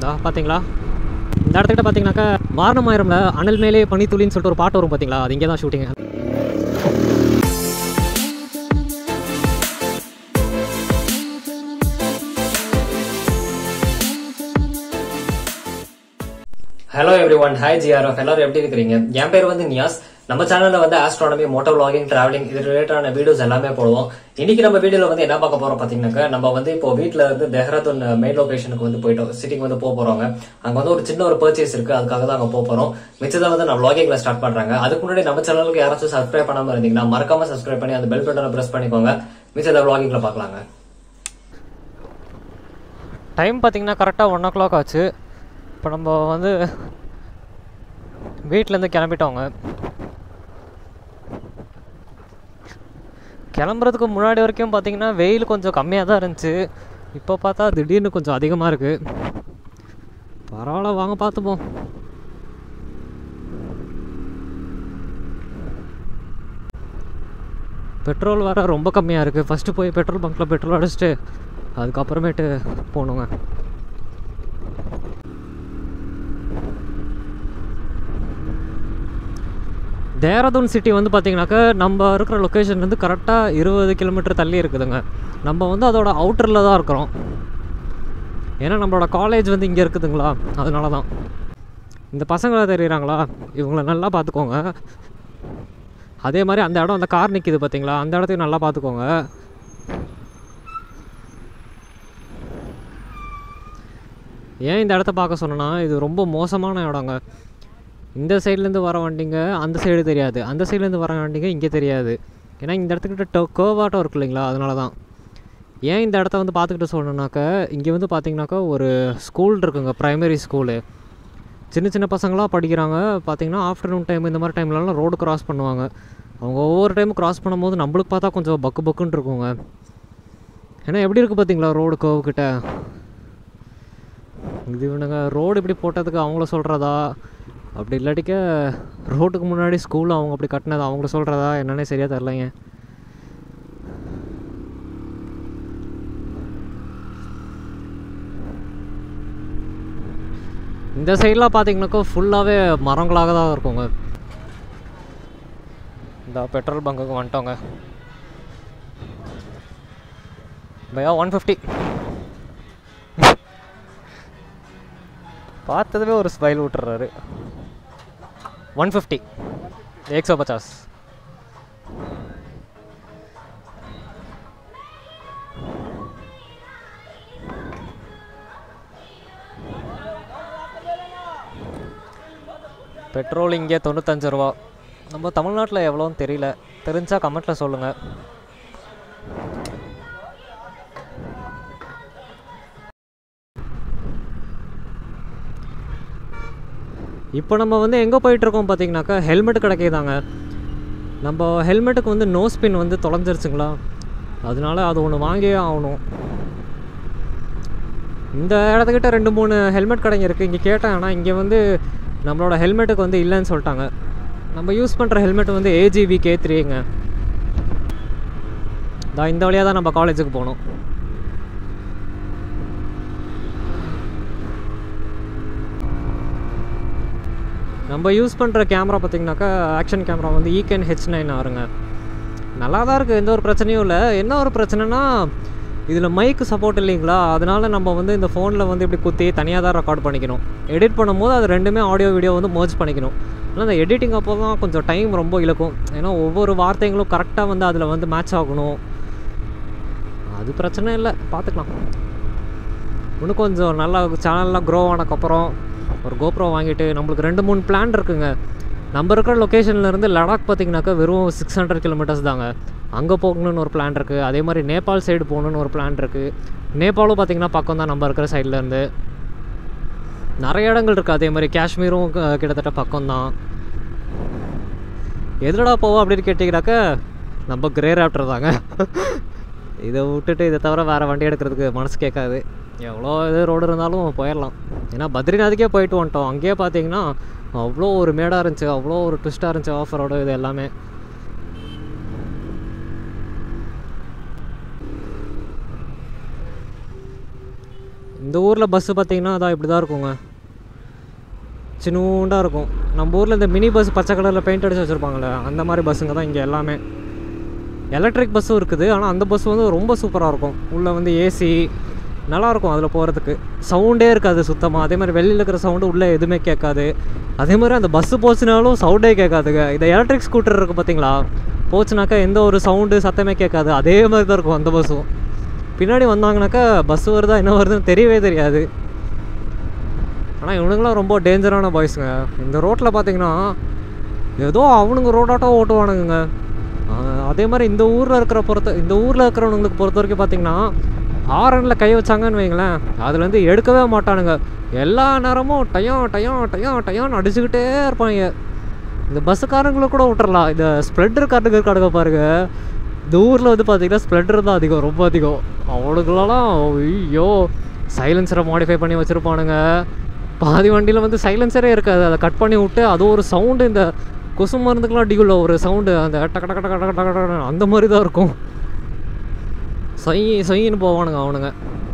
இதா பார்த்தீங்களா இந்த இடத்துக்கிட்ட பார்த்தீங்கன்னாக்கா வாரணம் ஆயிரம்ல அனல் மேலே பனித்துளின்னு சொல்லிட்டு ஒரு பாட்டு வரும் பார்த்தீங்களா அது இங்கே தான் shooting hello everyone hi GRF எல்லாரும் எப்படி இருக்கிறீங்க என் பேர் வந்து நியாஸ் நம்ம சேனல்ல வந்து ஆஸ்ட்ரானமி மோட்டோ vlogging டிராவலிங் இது ரிலேட்டடான வீடியோஸ் எல்லாமே போடுவோம் இன்னைக்கு நம்ம வீடியோல வந்து என்ன பார்க்க போறோம் பாத்தீங்கன்னாக்கா நம்ம வந்து இப்போ வீட்ல இருந்து தெஹ்ராதூன் மெயின் லொகேஷனுக்கு வந்து போயிட்டோம் சிட்டிக்கு வந்து போக போறோங்க அங்க வந்து ஒரு சின்ன ஒரு பர்ச்சேஸ் இருக்கு அதுக்காக தான் அங்க போக போறோம் மிச்சத்தை வந்து நான் vloggingல ஸ்டார்ட் பண்றாங்க அதுக்கு முன்னாடி நம்ம சேனலுக்கு யாராச்சும் சப்ஸ்கிரைப் பண்ணாம இருந்தீங்கன்னா மறக்காம சப்ஸ்கிரைப் பண்ணி அந்த பெல் பட்டனை பிரஸ் பண்ணிக்கோங்க மிச்சத்தை vloggingல பார்க்கலாங்க டைம் பார்த்தீங்கன்னா கரெக்டாக ஒன் ஓ கிளாக் ஆச்சு இப்போ நம்ம வந்து வீட்டிலேருந்து கிளம்பிட்டோங்க கிளம்புறதுக்கு முன்னாடி வரைக்கும் பார்த்தீங்கன்னா வெயில் கொஞ்சம் கம்மியாக தான் இருந்துச்சு இப்போ பார்த்தா திடீர்னு கொஞ்சம் அதிகமாக இருக்குது பரவாயில்ல வாங்க பார்த்துப்போம் பெட்ரோல் வர ரொம்ப கம்மியாக இருக்குது ஃபஸ்ட்டு போய் பெட்ரோல் பங்க்கில் பெட்ரோல் அடிச்சுட்டு அதுக்கப்புறமேட்டு போகணுங்க தேரதூன் சிட்டி வந்து பார்த்தீங்கன்னாக்கா நம்ம இருக்கிற லொக்கேஷன் வந்து கரெக்டாக இருபது கிலோமீட்டர் தள்ளி இருக்குதுங்க நம்ம வந்து அதோட அவுட்டரில் தான் இருக்கிறோம் ஏன்னா நம்மளோட காலேஜ் வந்து இங்கே இருக்குதுங்களா அதனால தான் இந்த பசங்களை தெரியுறாங்களா இவங்கள நல்லா பார்த்துக்கோங்க அதே மாதிரி அந்த இடம் அந்த கார் நிற்கிது பார்த்தீங்களா அந்த இடத்தையும் நல்லா பார்த்துக்கோங்க ஏன் இந்த இடத்த பார்க்க சொன்னேன்னா இது ரொம்ப மோசமான இடங்க இந்த சைட்லேருந்து வர வண்டிங்க அந்த சைடு தெரியாது அந்த சைட்லேருந்து வர வண்டிங்க இங்கே தெரியாது ஏன்னா இந்த இடத்துக்கிட்ட கேர்வாட்டம் இருக்கு இல்லைங்களா அதனால தான் ஏன் இந்த இடத்த வந்து பார்த்துக்கிட்டு சொல்லணுன்னாக்கா இங்கே வந்து பார்த்தீங்கன்னாக்கா ஒரு ஸ்கூல் இருக்குங்க ப்ரைமரி ஸ்கூலு சின்ன சின்ன பசங்களாம் படிக்கிறாங்க பார்த்தீங்கன்னா ஆஃப்டர்நூன் டைம் இந்த மாதிரி டைம்லலாம் ரோடு கிராஸ் பண்ணுவாங்க அவங்க ஒவ்வொரு டைமும் கிராஸ் பண்ணும்போது நம்மளுக்கு பார்த்தா கொஞ்சம் பக்கு பக்குன்னு இருக்குங்க ஏன்னா எப்படி இருக்குது பார்த்தீங்களா ரோடு கோவுக்கிட்ட இது இவனுங்க ரோடு இப்படி போட்டதுக்கு அவங்கள சொல்கிறதா அப்படி இல்லாட்டிக்க ரோட்டுக்கு முன்னாடி ஸ்கூல் அவங்க அப்படி கட்டினது அவங்கள சொல்கிறதா என்னன்னே சரியாக தெரிலங்க இந்த சைட்லாம் பார்த்தீங்கன்னாக்கா ஃபுல்லாகவே மரங்களாக தான் இருக்குங்க இந்த பெட்ரோல் பங்குக்கு வந்துட்டோங்க பையா ஒன் ஃபிஃப்டி பார்த்ததுமே ஒரு ஸ்மைல் விட்டுறாரு ஒன் ஃபிஃப்டி एक सौ पचास பெட்ரோல் இங்கே தொண்ணூத்தஞ்சு ரூபா நம்ம தமிழ்நாட்டில் எவ்வளோன்னு தெரியல தெரிஞ்சா கமெண்ட்டில் சொல்லுங்கள் இப்போ நம்ம வந்து எங்கே போயிட்டுருக்கோம் பார்த்தீங்கன்னாக்கா ஹெல்மெட் கிடைக்கிதாங்க நம்ம ஹெல்மெட்டுக்கு வந்து நோஸ் பின் வந்து தொலைஞ்சிருச்சுங்களா அதனால அது ஒன்று வாங்கியே ஆகணும் இந்த இடத்துக்கிட்ட ரெண்டு மூணு ஹெல்மெட் கடைங்க இருக்குது இங்கே கேட்டேன் ஆனால் இங்கே வந்து நம்மளோட ஹெல்மெட்டுக்கு வந்து இல்லைன்னு சொல்லிட்டாங்க நம்ம யூஸ் பண்ணுற ஹெல்மெட் வந்து ஏஜிவி கே த்ரீங்க தான் இந்த வழியாக தான் நம்ம காலேஜுக்கு போகணும் நம்ம யூஸ் பண்ணுற கேமரா பார்த்திங்கனாக்கா ஆக்ஷன் கேமரா வந்து ஈகேன் ஹெச் நைன் ஆறுங்க நல்லா தான் இருக்குது எந்த ஒரு பிரச்சனையும் இல்லை என்ன ஒரு பிரச்சனைனா இதில் மைக்கு சப்போர்ட் இல்லைங்களா அதனால நம்ம வந்து இந்த ஃபோனில் வந்து இப்படி குத்தி தனியாக தான் ரெக்கார்ட் பண்ணிக்கணும் எடிட் பண்ணும்போது அது ரெண்டுமே ஆடியோ வீடியோ வந்து மோஜ் பண்ணிக்கணும் ஆனால் அந்த எடிட்டிங் அப்போ தான் கொஞ்சம் டைம் ரொம்ப இழுக்கும் ஏன்னா ஒவ்வொரு வார்த்தைகளும் கரெக்டாக வந்து அதில் வந்து மேட்ச் ஆகணும் அது பிரச்சனை இல்லை பார்த்துக்கலாம் இன்னும் கொஞ்சம் நல்லா சேனல்லாம் க்ரோ ஆனதுக்கப்புறம் ஒரு கோப்ரோ வாங்கிட்டு நம்மளுக்கு ரெண்டு மூணு பிளான் இருக்குங்க நம்ம இருக்கிற லொக்கேஷன்லேருந்து லடாக் பார்த்திங்கனாக்கா வெறும் சிக்ஸ் ஹண்ட்ரட் கிலோமீட்டர்ஸ் தாங்க அங்கே போகணுன்னு ஒரு பிளான் இருக்குது அதே மாதிரி நேபாள் சைடு போகணுன்னு ஒரு பிளான் இருக்குது நேபாளும் பார்த்திங்கன்னா பக்கம் தான் நம்ம இருக்கிற சைட்லேருந்து நிறைய இடங்கள் இருக்குது அதே மாதிரி காஷ்மீரும் க- கிட்டத்தட்ட பக்கம்தான் எதுலடா போவோம் அப்படின்னு கேட்டிங்கனாக்கா நம்ம கிரே ராப்டர் தாங்க இதை விட்டுட்டு இதை தவிர வேறு வண்டி எடுக்கிறதுக்கு மனசு கேட்காது எவ்வளோ இது ரோடு இருந்தாலும் போயிடலாம் ஏன்னா பத்ரிநாத்துக்கே போயிட்டு வந்துட்டோம் அங்கேயே பார்த்தீங்கன்னா அவ்வளோ ஒரு மேடாக இருந்துச்சு அவ்வளோ ஒரு ட்விஸ்ட்டாக இருந்துச்சு ஆஃப் ரோடு இது எல்லாமே இந்த ஊரில் பஸ்ஸு பார்த்தீங்கன்னா அதான் இப்படி தான் இருக்குங்க சின்னூண்டாக இருக்கும் நம்ம ஊரில் இந்த மினி பஸ் பச்சை கலரில் பெயிண்ட் அடிச்சு வச்சுருப்பாங்களே அந்த மாதிரி பஸ்ஸுங்க தான் இங்கே எல்லாமே எலக்ட்ரிக் பஸ்ஸும் இருக்குது ஆனால் அந்த பஸ் வந்து ரொம்ப சூப்பராக இருக்கும் உள்ளே வந்து ஏசி நல்லாயிருக்கும் அதில் போகிறதுக்கு சவுண்டே இருக்காது சுத்தமாக அதே மாதிரி வெளியில் இருக்கிற சவுண்டு உள்ளே எதுவுமே கேட்காது அதே மாதிரி அந்த பஸ்ஸு போச்சுனாலும் சவுண்டே கேட்காதுங்க இந்த எலக்ட்ரிக் ஸ்கூட்டர் இருக்குது பார்த்தீங்களா போச்சுனாக்கா எந்த ஒரு சவுண்டு சத்தமே கேட்காது அதே மாதிரி தான் இருக்கும் அந்த பஸ்ஸும் பின்னாடி வந்தாங்கனாக்கா பஸ் வருதா என்ன வருதுன்னு தெரியவே தெரியாது ஆனால் இவனுங்களாம் ரொம்ப டேஞ்சரான பாய்ஸுங்க இந்த ரோட்டில் பார்த்தீங்கன்னா ஏதோ அவனுங்க ரோடாட்டம் ஓட்டுவானுங்க ஆஹ் அதே மாதிரி இந்த ஊரில் இருக்கிற பொறுத்த இந்த ஊரில் இருக்கிறவனுங்களுக்கு பொறுத்த வரைக்கும் பார்த்தீங்கன்னா ஹாரனில் கை வச்சாங்கன்னு வைங்களேன் அதுலேருந்து எடுக்கவே மாட்டானுங்க எல்லா நேரமும் டயம் டயம் டயம் டயம்னு அடிச்சுக்கிட்டே இருப்பாங்க இந்த பஸ்ஸுக்காரங்களை கூட விட்டுறலாம் இந்த ஸ்ப்ளெண்டர் கார்டுக்கு இருக்காடுங்க பாருங்க இந்த ஊரில் வந்து பார்த்தீங்கன்னா ஸ்ப்ளெண்டர் தான் அதிகம் ரொம்ப அதிகம் அவனுங்களெல்லாம் ஐயோ சைலன்சரை மாடிஃபை பண்ணி வச்சுருப்பானுங்க பாதி வண்டியில் வந்து சைலன்சரே இருக்காது அதை கட் பண்ணி விட்டு அது ஒரு சவுண்டு இந்த கொசு மருந்துக்கெலாம் அடிக்குள்ள ஒரு சவுண்டு அந்த டக டக டக டக டக டக அந்த மாதிரி தான் இருக்கும் சொய் சொயின்னு போவானுங்க அவனுங்க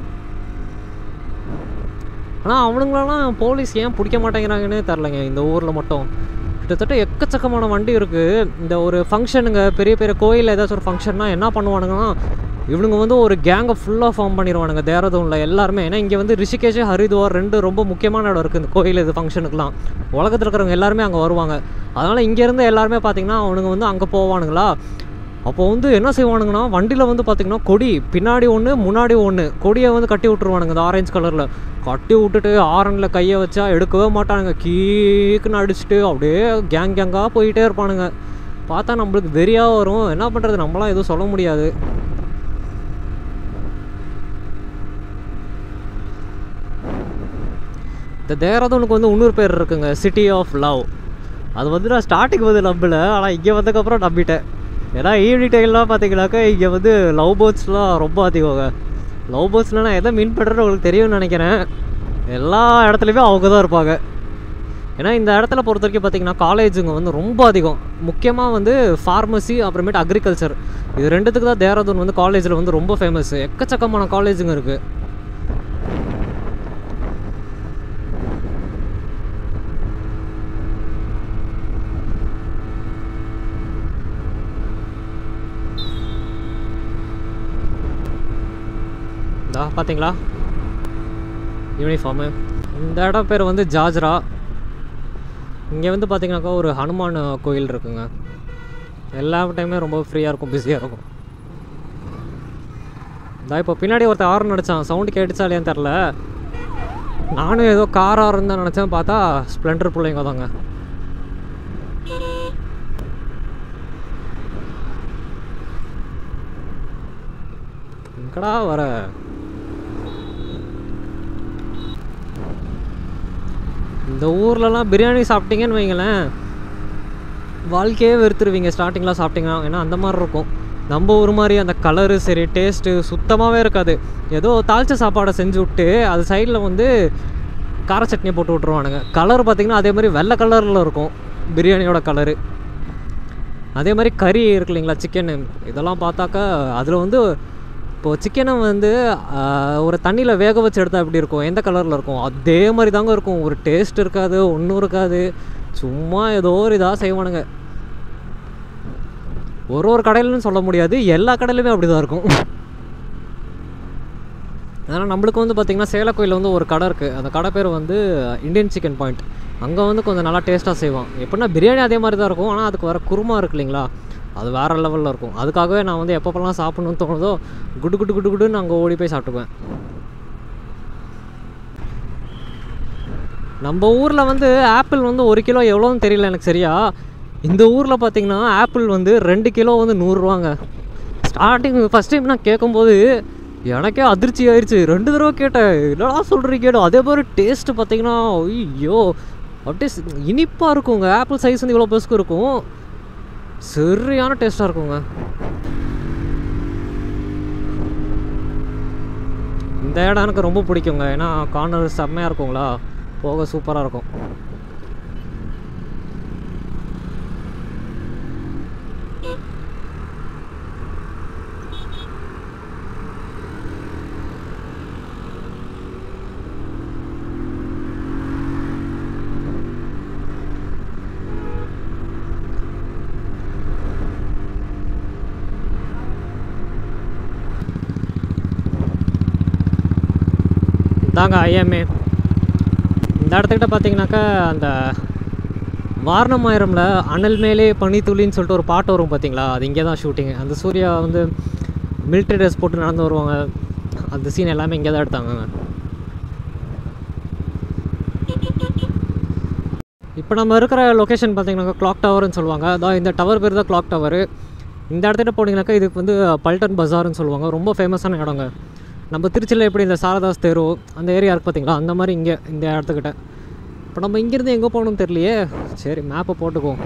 ஆனால் அவனுங்களெல்லாம் போலீஸ் ஏன் பிடிக்க மாட்டேங்கிறாங்கன்னே தெரிலங்க இந்த ஊரில் மட்டும் கிட்டத்தட்ட எக்கச்சக்கமான வண்டி இருக்குது இந்த ஒரு ஃபங்க்ஷனுங்க பெரிய பெரிய கோயிலில் ஏதாச்சும் ஒரு ஃபங்க்ஷன்னா என்ன பண்ணுவானுங்கன்னா இவனுங்க வந்து ஒரு கேங்கை ஃபுல்லாக ஃபார்ம் பண்ணிடுவானுங்க தேரதூனில் எல்லாருமே ஏன்னா இங்கே வந்து ரிஷிகேஷ் ஹரித்வார் ரெண்டு ரொம்ப முக்கியமான இடம் இருக்குது இந்த கோயில் இது ஃபங்க்ஷனுக்குலாம் உலகத்தில் இருக்கிறவங்க எல்லாருமே அங்கே வருவாங்க அதனால் இங்கேருந்து எல்லாருமே பார்த்திங்கன்னா அவனுங்க வந்து அங்கே போவானுங்களா அப்போ வந்து என்ன செய்வானுங்கன்னா வண்டியில் வந்து பார்த்திங்கன்னா கொடி பின்னாடி ஒன்று முன்னாடி ஒன்று கொடியை வந்து கட்டி விட்ருவானுங்க இந்த ஆரஞ்சு கலரில் கட்டி விட்டுட்டு ஆரனில் கையை வச்சா எடுக்கவே மாட்டானுங்க கீக்குன்னு அடிச்சுட்டு அப்படியே கேங் கேங்காக போயிட்டே இருப்பானுங்க பார்த்தா நம்மளுக்கு வெறியாக வரும் என்ன பண்ணுறது நம்மளாம் எதுவும் சொல்ல முடியாது இந்த தேராதூனுக்கு வந்து இன்னொரு பேர் இருக்குங்க சிட்டி ஆஃப் லவ் அது வந்து நான் ஸ்டார்டிங் வந்து நம்பல ஆனால் இங்கே வந்ததுக்கப்புறம் நம்பிட்டேன் ஏன்னா ஈவினிங் டைம்லாம் பார்த்தீங்கன்னாக்கா இங்கே வந்து லவ் பேர்ட்ஸ்லாம் ரொம்ப அதிகங்க லவ் பேர்ட்ஸ்லாம் நான் எதை மீன் பண்ணுறேன்னு உங்களுக்கு தெரியும்னு நினைக்கிறேன் எல்லா இடத்துலையுமே அவங்க தான் இருப்பாங்க ஏன்னா இந்த இடத்துல பொறுத்த வரைக்கும் பார்த்தீங்கன்னா காலேஜுங்க வந்து ரொம்ப அதிகம் முக்கியமாக வந்து ஃபார்மசி அப்புறமேட்டு அக்ரிகல்ச்சர் இது ரெண்டுத்துக்கு தான் தேராதூன் வந்து காலேஜில் வந்து ரொம்ப ஃபேமஸ் எக்கச்சக்கமான காலேஜுங்க இருக்குது இதா பார்த்தீங்களா யூனிஃபார்மு இந்த இடம் பேர் வந்து ஜாஜ்ரா இங்கே வந்து பார்த்தீங்கன்னாக்கா ஒரு ஹனுமான் கோயில் இருக்குங்க எல்லா டைமே ரொம்ப ஃப்ரீயாக இருக்கும் பிஸியாக இருக்கும் இதா இப்போ பின்னாடி ஒருத்தர் ஆரன் அடித்தான் சவுண்டு கேட்டுச்சா இல்லையான்னு தெரில நானும் ஏதோ காராக இருந்தால் நினச்சேன் பார்த்தா ஸ்ப்ளெண்டர் பிள்ளைங்க தாங்க எங்கடா வர இந்த ஊர்லலாம் பிரியாணி சாப்பிட்டீங்கன்னு வைங்களேன் வாழ்க்கையே வெறுத்துருவீங்க ஸ்டார்டிங்லாம் சாப்பிட்டீங்கன்னா ஏன்னா அந்த மாதிரி இருக்கும் நம்ம ஊர் மாதிரி அந்த கலரு சரி டேஸ்ட்டு சுத்தமாகவே இருக்காது ஏதோ தாளிச்ச சாப்பாடை செஞ்சு விட்டு அது சைடில் வந்து கார சட்னி போட்டு விட்ருவானுங்க கலர் பார்த்திங்கன்னா அதே மாதிரி வெள்ளை கலரில் இருக்கும் பிரியாணியோட கலரு அதே மாதிரி கறி இருக்கு இல்லைங்களா சிக்கனு இதெல்லாம் பார்த்தாக்கா அதில் வந்து இப்போது சிக்கனை வந்து ஆஹ், ஒரு தண்ணியில் வேக வச்சு எடுத்தால் எப்படி இருக்கும் எந்த கலரில் இருக்கும் அதே மாதிரி தாங்க இருக்கும் ஒரு டேஸ்ட் இருக்காது ஒன்றும் இருக்காது சும்மா ஏதோ ஒரு இதாக செய்வானுங்க ஒரு ஒரு கடையிலன்னு சொல்ல முடியாது எல்லா கடையிலுமே அப்படி தான் இருக்கும் அதனால் நம்மளுக்கு வந்து பார்த்திங்கன்னா சேலக்கோயிலில் வந்து ஒரு கடை இருக்குது அந்த கடை பேர் வந்து இந்தியன் சிக்கன் பாயிண்ட் அங்கே வந்து கொஞ்சம் நல்லா டேஸ்ட்டாக செய்வான் எப்படின்னா பிரியாணி அதே மாதிரி தான் இருக்கும் ஆனால் அதுக்கு வர குருமா இருக்கு இல்லைங்களா அது வேறு லெவலில் இருக்கும் அதுக்காகவே நான் வந்து எப்பப்பெல்லாம் சாப்பிடணும்னு தோணுதோ குடு குடு குடு குடுன்னு அங்கே ஓடி போய் சாப்பிட்டுக்குவேன் நம்ம ஊரில் வந்து ஆப்பிள் வந்து ஒரு கிலோ எவ்வளோன்னு தெரியல எனக்கு சரியா இந்த ஊரில் பார்த்தீங்கன்னா ஆப்பிள் வந்து ரெண்டு கிலோ வந்து நூறுரூவாங்க ஸ்டார்டிங் ஃபஸ்ட் டைம் நான் கேட்கும்போது எனக்கே அதிர்ச்சி ஆயிடுச்சு ரெண்டு தடவை கேட்டேன் என்னடா சொல்கிறீங்க அதே மாதிரி டேஸ்ட்டு பார்த்தீங்கன்னா ஐயோ அப்படியே ஸ்- இனிப்பாக இருக்குங்க ஆப்பிள் சைஸ் வந்து இவ்வளோ பெருசுக்கு இருக்கும் சரியான டேஸ்ட்டாக இருக்குங்க இந்த இடம் எனக்கு ரொம்ப பிடிக்குங்க ஏன்னா கார்னர் செம்மையாக இருக்குங்களா போக சூப்பராக இருக்கும் அதாங்க ஐஎம்ஏ இந்த இடத்துக்கிட்ட பார்த்தீங்கன்னாக்கா அந்த வாரணமாயிரமில் அனல் மேலே பனித்துளின்னு சொல்லிட்டு ஒரு பாட்டு வரும் பார்த்தீங்களா அது இங்கே தான் ஷூட்டிங் அந்த சூர்யா வந்து மிலிட்ரி ட்ரெஸ் போட்டு நடந்து வருவாங்க அந்த சீன் எல்லாமே இங்கே தான் எடுத்தாங்க இப்போ நம்ம இருக்கிற லொக்கேஷன் பார்த்தீங்கன்னாக்கா கிளாக் டவர்னு சொல்லுவாங்க அதான் இந்த டவர் பேர் தான் கிளாக் டவர் இந்த இடத்துல போனீங்கன்னாக்கா இதுக்கு வந்து பல்டன் பஜார்னு சொல்லுவாங்க ரொம்ப ஃபேமஸான இடங்க நம்ம திருச்சியில் எப்படி இந்த சாரதாஸ் தெரு அந்த ஏரியா இருக்குது பார்த்தீங்களா அந்த மாதிரி இங்கே இந்த இடத்துக்கிட்ட இப்போ நம்ம இங்கேருந்து எங்கே போகணும்னு தெரியலையே சரி மேப்பை போட்டுக்குவோம்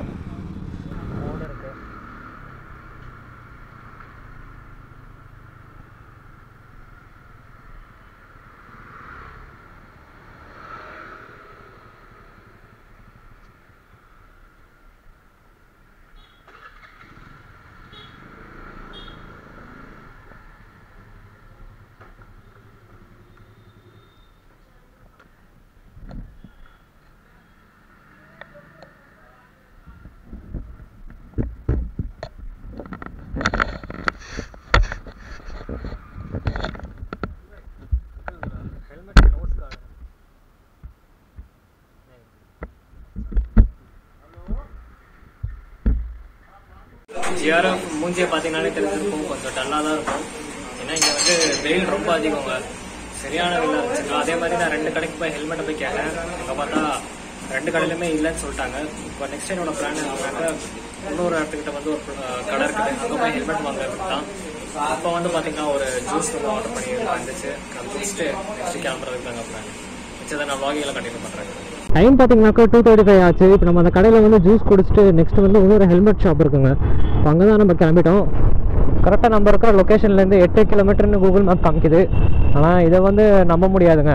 ஜிஆர்எஃப் மூஞ்சியை பார்த்தீங்கன்னாலே தெரிஞ்சிருக்கும் கொஞ்சம் டல்லாக தான் இருக்கும் ஏன்னா இங்கே வந்து வெயில் ரொம்ப அதிகங்க சரியான வெயிலாக இருந்துச்சுங்க அதே மாதிரி நான் ரெண்டு கடைக்கு போய் ஹெல்மெட்டை போய் கேட்டேன் அங்கே பார்த்தா ரெண்டு கடையிலுமே இல்லைன்னு சொல்லிட்டாங்க இப்போ நெக்ஸ்ட் என்னோட பிளான் என்னன்னாக்கா இன்னொரு இடத்துக்கிட்ட வந்து ஒரு அஹ், கடை இருக்குது அங்கே போய் ஹெல்மெட் வாங்குறதுக்கு தான் இப்போ வந்து பார்த்தீங்கன்னா ஒரு ஜூஸ் வந்து ஆர்டர் பண்ணி வந்துச்சு நான் குடிச்சிட்டு நெக்ஸ்ட் கிளம்புறதுக்கு தாங்க பிளான் மிச்சத்தை நான் vlogging-ல கண்டினியூ பண்ணுறேன் டைம் பார்த்தீங்கன்னாக்கா டூ தேர்ட்டி ஃபைவ் ஆச்சு இப்போ நம்ம அந்த கடையில் வந்து ஜூஸ் குடிச்சிட்டு நெக்ஸ்ட் வந்து இன்னொரு ஹெல்மெட் ஷாப் இருக்குங்க இப்போ அங்கே தான் நம்ம கிளம்பிட்டோம் கரெக்டாக நம்ம இருக்கிற லொக்கேஷன்லேருந்து எட்டு கிலோமீட்டர்னு கூகுள் மேப் காமிக்குது ஆனால் இதை வந்து நம்ப முடியாதுங்க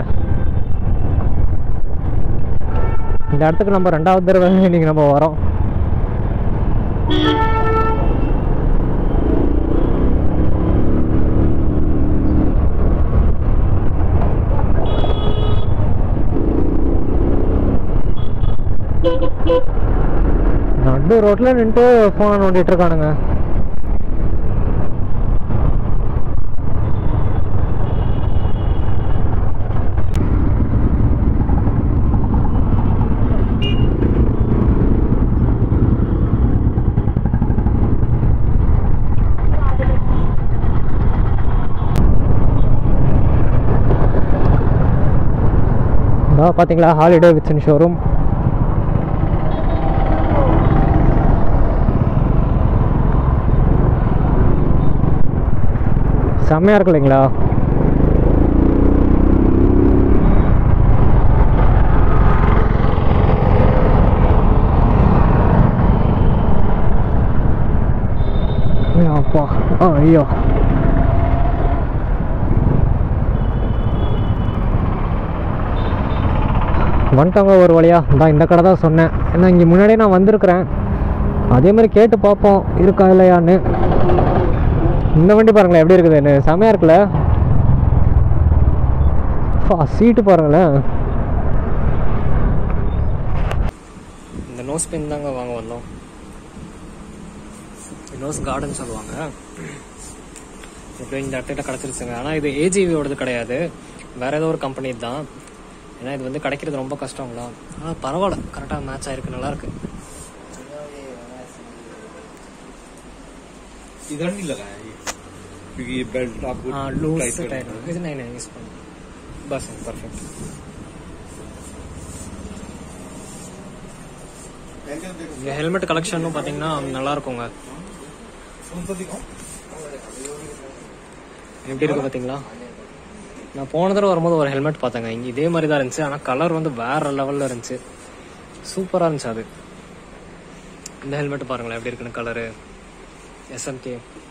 இந்த இடத்துக்கு நம்ம ரெண்டாவது தடவை இன்னைக்கு நம்ம வரோம் நடு ரோட்ல நின்றுட்டு ஃபோனை நோண்டிட்டு இருக்கானுங்க இதோ பார்த்தீங்களா ஹாலிடே வித்ஸன் ஷோரூம் செம்மையாக இருக்கு இல்லைங்களா ஐயோ, அப்பா ஆ, ஐயோ வந்துட்டவங்க ஒரு வழியா தான் இந்த கடை தான் சொன்னேன் ஏன்னா இங்கே முன்னாடியே நான் வந்திருக்கிறேன் அதே மாதிரி கேட்டு பார்ப்போம் இருக்கா இல்லையான்னு இந்த வண்டி பாருங்களேன் எப்படி இருக்குதுன்னு செமையாக இருக்குல்ல பா சீட்டு பாருங்களேன் இந்த நோஸ் பின் தாங்க வாங்க வந்தோம் நோஸ் கார்டன் சொல்லுவாங்க எப்படியும் இந்த இடத்துல கிடச்சிருச்சுங்க ஆனால் இது ஏஜிவியோடது கிடையாது வேற ஏதோ ஒரு கம்பெனி தான் ஏன்னா இது வந்து கிடைக்கிறது ரொம்ப கஷ்டங்களா ஆனால் பரவாயில்ல கரெக்டாக மேட்ச் ஆயிருக்கு நல்லா இருக்கு इधर नहीं लगा है ये क्योंकि ये बेल्ट आपको हाँ टाइट लूज करना टाइट है। இது नहीं नहीं इसको बस परफेक्ट இந்த ஹெல்மெட் கலெக்ஷனும் பார்த்தீங்கன்னா நல்லா இருக்குங்க कौन सा दिखाऊं எப்படி இருக்கு பார்த்தீங்களா நான் போன தடவை வரும்போது ஒரு ஹெல்மெட் பார்த்தேங்க இங்கே இதே மாதிரி தான் இருந்துச்சு ஆனால் கலர் வந்து வேற லெவலில் இருந்துச்சு சூப்பராக இருந்துச்சு அது இந்த ஹெல்மெட் பாருங்களேன் எப்படி இருக்குன்னு கலரு எஸ்எம்கே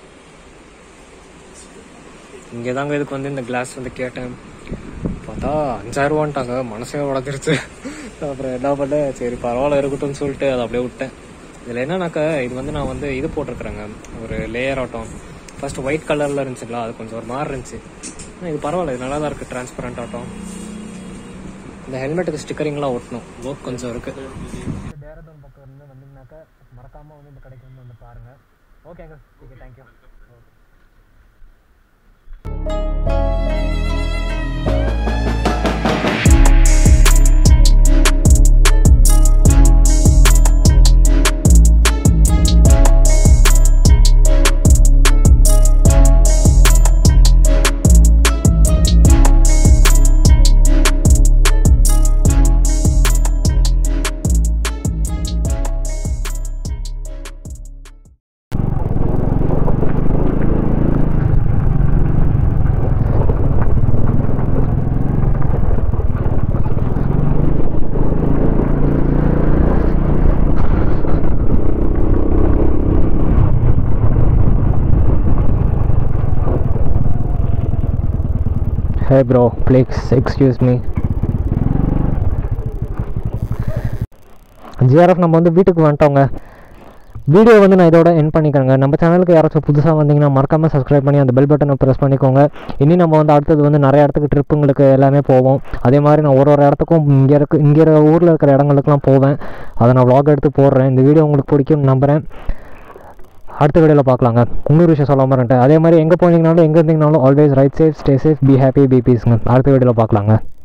இங்கே தாங்க இதுக்கு வந்து இந்த கிளாஸ் வந்து கேட்டேன் பார்த்தா அஞ்சாயிரம் ரூபான்ட்டாங்க மனசே வளர்ந்துருச்சு அப்புறம் என்ன பண்ணேன் சரி பரவாயில்ல இருக்கட்டும்னு சொல்லிட்டு அதை அப்படியே விட்டேன் இதில் என்னன்னாக்கா இது வந்து நான் வந்து இது போட்டிருக்கிறேங்க ஒரு லேயர் ஆட்டம் ஃபர்ஸ்ட் ஒயிட் கலரில் இருந்துச்சுங்களா அது கொஞ்சம் ஒரு மாதிரி இருந்துச்சு ஆனால் இது பரவாயில்ல இது நல்லா தான் இருக்குது டிரான்ஸ்பரண்ட் ஆட்டம் இந்த ஹெல்மெட்டுக்கு ஸ்டிக்கரிங்லாம் ஒட்டணும் ஒர்க் கொஞ்சம் இருக்குது டேரதூன் பக்கம் இருந்து வந்தீங்கன்னாக்கா மறக்காமல் வந்து இந்த கடைக்கு வந்து வந்து பாருங்கள் ஓகேங்க okay thank you okay hey bro please excuse me GRF நம்ம வந்து வீட்டுக்கு வந்துட்டோங்க வீடியோ வந்து நான் இதோட என் பண்ணிக்கிறேங்க நம்ம சேனலுக்கு யாராச்சும் புதுசாக வந்தீங்கன்னா மறக்காமல் சப்ஸ்கிரைப் பண்ணி அந்த பெல் பட்டனை ப்ரெஸ் பண்ணிக்கோங்க இனி நம்ம வந்து அடுத்தது வந்து நிறைய இடத்துக்கு ட்ரிப்புங்களுக்கு எல்லாமே போவோம் அதே மாதிரி நான் ஒரு ஒரு இடத்துக்கும் இங்கே இருக்க இங்கே இருக்க ஊரில் இருக்கிற இடங்களுக்குலாம் போவேன் அதை நான் vlog எடுத்து போடுறேன் இந்த வீடியோ உங்களுக்கு பிடிக்கும்னு நம்புகிறேன் அடுத்த வீடியோவில் பார்க்கலாங்க இன்னொரு விஷயம் சொல்ல மாட்டேன் அதே மாதிரி எங்கே போனீங்கனாலும் எங்கே இருந்தீங்கனாலும் always ride safe stay safe be happy be பீஸ்ங்க அடுத்த வீடியோவில் பார்க்கலாங்க